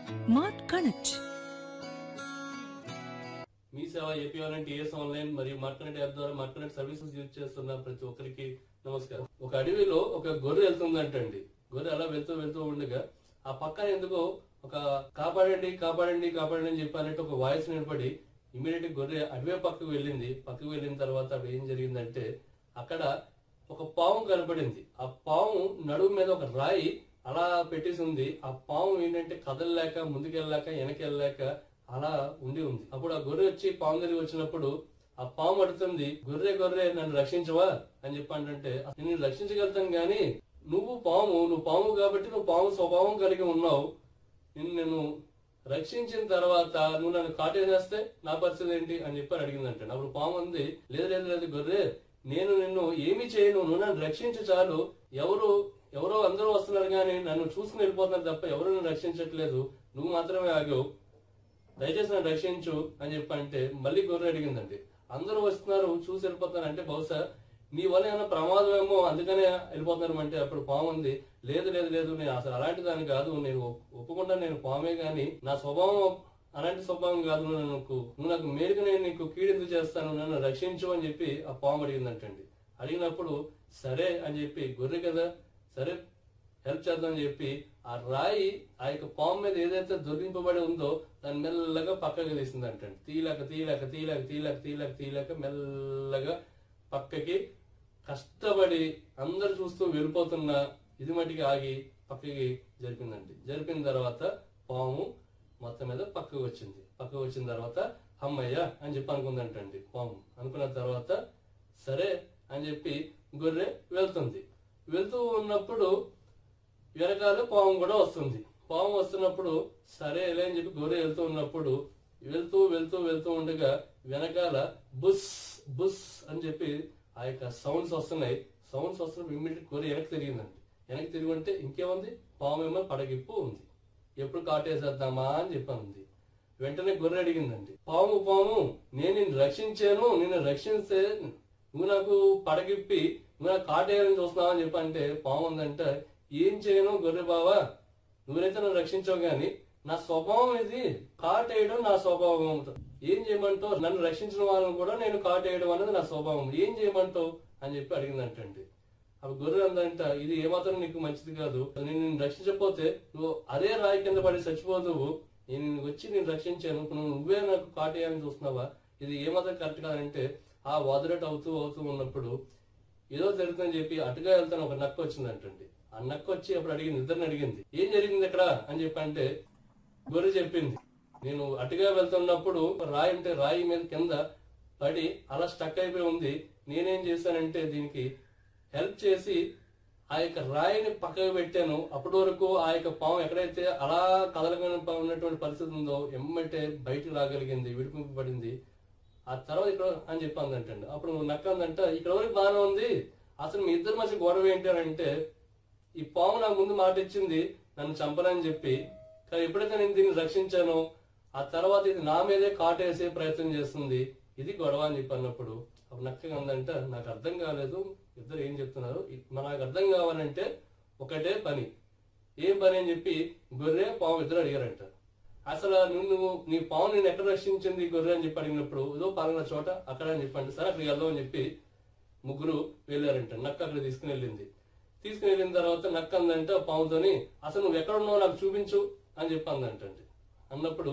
mart connect Mee Seva AP online TS online మరియు market app ద్వారా market services use చేస్తున్న ప్రతి ఒక్కరికి నమస్కారం ఒక అడవిలో ఒక గొర్రె వెళ్తుందంటండి గొర్రె అలా వెళ్తూ వెళ్తూ ఉండగా ఆ పక్కన ఎందుకో ఒక కాపాడండి కాపాడండి కాపాడండి అని చెప్పానంటే ఒక వాయిస్ వినపడి ఇమీడియట్ గొర్రె అడవి పక్కకు వెళ్ళింది పక్కకు వెళ్ళిన తర్వాత అక్కడ ఏం జరిగిందంటే అక్కడ ఒక పాము కనపడింది ఆ పాము నడుము మీద ఒక రాయి అలా పెట్టేసి ఉంది ఆ పాము ఏంటంటే కదలలేక ముందుకెళ్ళలేక వెనకెళ్ళలేక అలా ఉండి ఉంది అప్పుడు ఆ గొర్రె వచ్చి పాము దగ్గరికి వచ్చినప్పుడు ఆ పాము అడుగుతుంది గొర్రె గొర్రె నన్ను రక్షించవా అని చెప్పి అంటే నేను రక్షించగలుగుతాను గాని నువ్వు పాము నువ్వు పాము కాబట్టి నువ్వు పాము స్వభావం కలిగి ఉన్నావు నిన్ను నేను రక్షించిన తర్వాత నువ్వు నన్ను కాటేసేస్తే నా పరిస్థితి ఏంటి అని చెప్పి అడిగిందంట అప్పుడు పాము ఉంది లేదు లేదు లేదు గొర్రె నేను నిన్ను ఏమి చేయను నువ్వు నన్ను రక్షించు చాలు ఎవరు ఎవరో అందరూ వస్తున్నారు కానీ నన్ను చూసుకుని వెళ్ళిపోతున్నారు తప్ప ఎవరు నన్ను రక్షించట్లేదు నువ్వు మాత్రమే ఆగావు దయచేసి నన్ను రక్షించు అని చెప్పి అంటే మళ్ళీ గొర్రె అడిగిందండి అందరూ వస్తున్నారు చూసి వెళ్ళిపోతున్నారు అంటే బహుశా నీ వల్ల ఏమైనా ప్రమాదం ఏమో అందుకనే వెళ్ళిపోతున్నారు అంటే అప్పుడు పాము ఉంది లేదు లేదు లేదు నేను అసలు అలాంటి దాని కాదు నేను ఒప్- ఒప్పుకుంటా నేను పామే గాని నా స్వభావం అలాంటి స్వభావం కాదు నువ్వు నాకు నువ్వు నాకు మేలుకు నేను నీకు కీడిందు చేస్తాను నన్ను రక్షించు అని చెప్పి ఆ పాము అడిగిందంటండి అడిగినప్పుడు సరే అని చెప్పి గొర్రె కదా సరే హెల్ప్ చేద్దామని చెప్పి ఆ రాయి ఆ యొక్క పాము మీద ఏదైతే దొరికింపబడి ఉందో దాన్ని మెల్లగా పక్కకి తీసిందంట తీయలేక తీయలేక తీయలేక తీయలేక తీయలేక తీయలేక మెల్లగా పక్కకి కష్టపడి అందరు చూస్తూ వెళ్ళిపోతున్న ఇది మట్టికి ఆగి పక్కకి జరిపిందండి జరిపిన తర్వాత పాము మొత్తం మీద పక్కకు వచ్చింది పక్కకు వచ్చిన తర్వాత అమ్మయ్య అని చెప్పి అనుకుందంటండి పాము అనుకున్న తర్వాత సరే అని చెప్పి గొర్రె వెళ్తుంది వెళ్తూ ఉన్నప్పుడు వెనకాల పాము కూడా వస్తుంది పాము వస్తున్నప్పుడు సరే ఎలా అని చెప్పి గొర్రె వెళ్తూ ఉన్నప్పుడు వెళ్తూ వెళ్తూ వెళ్తూ ఉండగా వెనకాల బుస్ బుస్ అని చెప్పి ఆ యొక్క సౌండ్స్ వస్తున్నాయి సౌండ్స్ వస్తున్నప్పుడు ఇమ్మీడియట్ గొర్రె వెనక్కి తిరిగిందండి వెనక్కి తిరిగి ఉంటే ఇంకేముంది పాము ఏమో పడగిప్పు ఉంది ఎప్పుడు కాటేసేద్దామా అని చెప్పనుంది వెంటనే గొర్రె అడిగిందండి పాము పాము నేను నిన్ను రక్షించాను నిన్ను రక్షిస్తే నువ్వు నాకు పడగిప్పి నువ్వు నాకు కాటేయాలని చూస్తున్నావు అని చెప్పంటే పాము ఉందంటే ఏం చేయను గొర్రె బావా నువ్వైతే నన్ను రక్షించావు గాని నా స్వభావం ఇది కాటేయడం నా స్వభావం ఏం చేయమంటావు నన్ను రక్షించిన వాళ్ళని కూడా నేను కాటేయడం అనేది నా స్వభావం ఏం చేయమంటావు అని చెప్పి అడిగిందంటండి అప్పుడు గొర్రె అందంట ఇది ఏమాత్రం నీకు మంచిది కాదు నేను నిన్ను రక్షించకపోతే నువ్వు అదే రాయి కింద పడి చచ్చిపోదువు నేను నిన్ను వచ్చి నేను రక్షించాను ఇప్పుడు నువ్వు నువ్వే నాకు కాటేయాలని చూస్తున్నావా ఇది ఏమాత్రం కరెక్ట్ కాదంటే ఆ వాదురేట్ అవుతూ అవుతూ ఉన్నప్పుడు ఏదో జరుగుతుందని చెప్పి అటుగా వెళ్తాను ఒక నక్క వచ్చిందంటండి ఆ నక్క వచ్చి అప్పుడు అడిగింది ఇద్దరిని అడిగింది ఏం జరిగింది ఇక్కడ అని చెప్పి అంటే గొర్రె చెప్పింది నేను అటుగా వెళ్తున్నప్పుడు ఒక రాయి ఉంటే రాయి మీద కింద పడి అలా స్టక్ అయిపోయి ఉంది నేనేం చేశానంటే దీనికి హెల్ప్ చేసి ఆ యొక్క రాయిని పక్కకు పెట్టాను అప్పటి వరకు ఆ యొక్క పాము ఎక్కడైతే అలా కదలగా ఉన్నటువంటి పరిస్థితి ఉందో ఎమ్మంటే బయటకు రాగలిగింది విడిపింపబడింది ఆ తర్వాత ఇక్కడ అని చెప్పి అందంటండి అప్పుడు నక్క అందంట ఇక్కడ వరకు బాగానే ఉంది అసలు మీ ఇద్దరి మధ్య గొడవ ఏంటి అని అంటే ఈ పాము నాకు ముందు మాట ఇచ్చింది నన్ను చంపనని చెప్పి కానీ ఎప్పుడైతే నేను దీన్ని రక్షించానో ఆ తర్వాత ఇది నా మీదే కాటేసే ప్రయత్నం చేస్తుంది ఇది గొడవ అని చెప్పి అన్నప్పుడు అప్పుడు నక్కగా ఉందంట నాకు అర్థం కాలేదు ఇద్దరు ఏం చెప్తున్నారు ఇ- నాకు అర్థం కావాలంటే ఒకటే పని ఏం పని అని చెప్పి గొర్రె పాము ఇద్దరు అడిగారంట అసలు నువ్వు నీ పాము నేను ఎక్కడ రక్షించింది ఈ గొర్రె అని చెప్పి అడిగినప్పుడు ఏదో పలానా చోట అక్కడ అని చెప్పండి సరే అక్కడికి వెళ్దాం అని చెప్పి ముగ్గురు వెళ్ళారంట నక్క అక్కడ తీసుకుని వెళ్ళింది తీసుకుని వెళ్ళిన తర్వాత నక్క అందంట పాముతోని అసలు నువ్వు ఎక్కడ ఉన్నావో నాకు చూపించు అని చెప్పి అందంటండి అన్నప్పుడు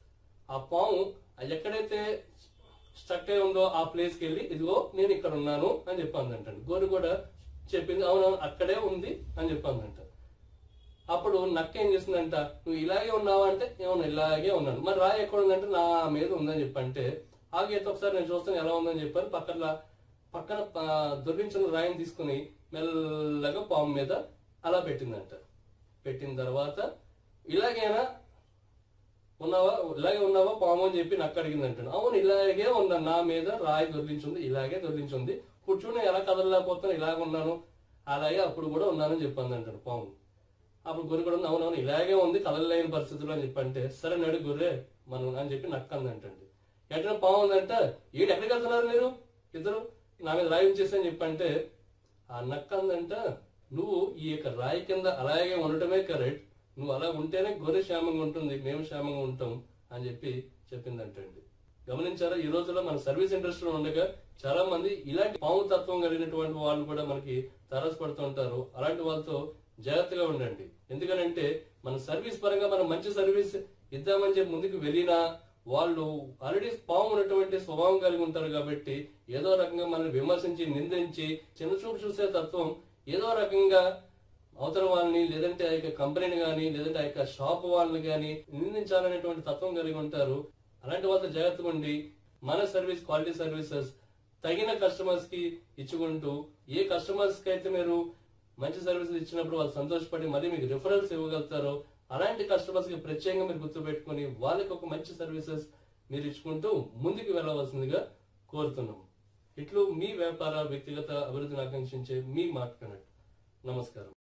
ఆ పాము అది ఎక్కడైతే స్టక్ అయి ఉందో ఆ ప్లేస్కి వెళ్ళి ఇదిగో నేను ఇక్కడ ఉన్నాను అని చెప్పి అందంటండి గోరు కూడా చెప్పింది అవునవును అక్కడే ఉంది అని చెప్పి అందంట అప్పుడు నక్క ఏం చేసిందంట నువ్వు ఇలాగే ఉన్నావా అంటే ఏమన్నా ఇలాగే ఉన్నాను మరి రాయి ఎక్కడ ఉందంటే నా మీద ఉందని చెప్పంటే ఆగైతే ఒకసారి నేను చూస్తాను ఎలా ఉందని చెప్పాను పక్కన పక్కన ఆ, దొరికించిన రాయిని తీసుకుని మెల్లగా పాము మీద అలా పెట్టిందంట పెట్టిన తర్వాత ఇలాగైనా ఉన్నావా ఇలాగే ఉన్నావా పాము అని చెప్పి నక్క అడిగిందంట అవును ఇలాగే ఉన్నా నా మీద రాయి దొరికించుంది ఇలాగే దొరికించుంది కూర్చుని ఎలా కదలలేకపోతాను ఇలాగ ఉన్నాను అలాగే అప్పుడు కూడా ఉన్నానని చెప్పింది అంటాడు పాము అప్పుడు గొర్రె కూడా ఉంది, అవునవును ఇలాగే ఉంది కదలలేని పరిస్థితులు అని చెప్పి అంటే సరే నడు గొర్రె మనం అని చెప్పి నక్క అందంటండి ఎట్లా పాము ఉందంట ఏంటి ఎక్కడికి వెళ్తున్నారు మీరు ఇద్దరు నా మీద రాయి ఉంచేసి అని చెప్పంటే ఆ నక్క అందంట నువ్వు ఈ యొక్క రాయి కింద అలాగే ఉండటమే కరెక్ట్ నువ్వు అలా ఉంటేనే గొర్రె క్షేమంగా ఉంటుంది మేము క్షేమంగా ఉంటాం అని చెప్పి చెప్పిందంటండి గమనించారా ఈ రోజుల్లో మన సర్వీస్ ఇండస్ట్రీలో ఉండగా చాలా మంది ఇలాంటి పాము తత్వం కలిగినటువంటి వాళ్ళు కూడా మనకి తారసపడుతూ ఉంటారు అలాంటి వాళ్ళతో జాగ్రత్తగా ఉండండి ఎందుకనంటే మన సర్వీస్ పరంగా మనం మంచి సర్వీస్ ఇద్దామని చెప్పి ముందుకు వెళ్ళినా వాళ్ళు ఆల్రెడీ పాము ఉన్నటువంటి స్వభావం కలిగి ఉంటారు కాబట్టి ఏదో రకంగా మనల్ని విమర్శించి నిందించి చిన్న చూపు చూసే తత్వం ఏదో రకంగా అవతల వాళ్ళని లేదంటే ఆ యొక్క కంపెనీని కానీ లేదంటే ఆ యొక్క షాప్ వాళ్ళని కానీ నిందించాలనేటువంటి తత్వం కలిగి ఉంటారు అలాంటి వాళ్ళతో జాగ్రత్తగా ఉండి మన సర్వీస్ క్వాలిటీ సర్వీసెస్ తగిన కస్టమర్స్ కి ఇచ్చుకుంటూ ఏ కస్టమర్స్ కి అయితే మీరు మంచి సర్వీసెస్ ఇచ్చినప్పుడు వాళ్ళు సంతోషపడి మళ్ళీ మీకు రిఫరల్స్ ఇవ్వగలుగుతారో అలాంటి కస్టమర్స్ కి ప్రత్యేకంగా మీరు గుర్తుపెట్టుకుని వాళ్ళకి ఒక మంచి సర్వీసెస్ మీరు ఇచ్చుకుంటూ ముందుకు వెళ్ళవలసిందిగా కోరుతున్నాం ఇట్లు మీ వ్యాపార వ్యక్తిగత అభివృద్ధిని ఆకాంక్షించే మీ మార్ట్ కనెక్ట్ నమస్కారం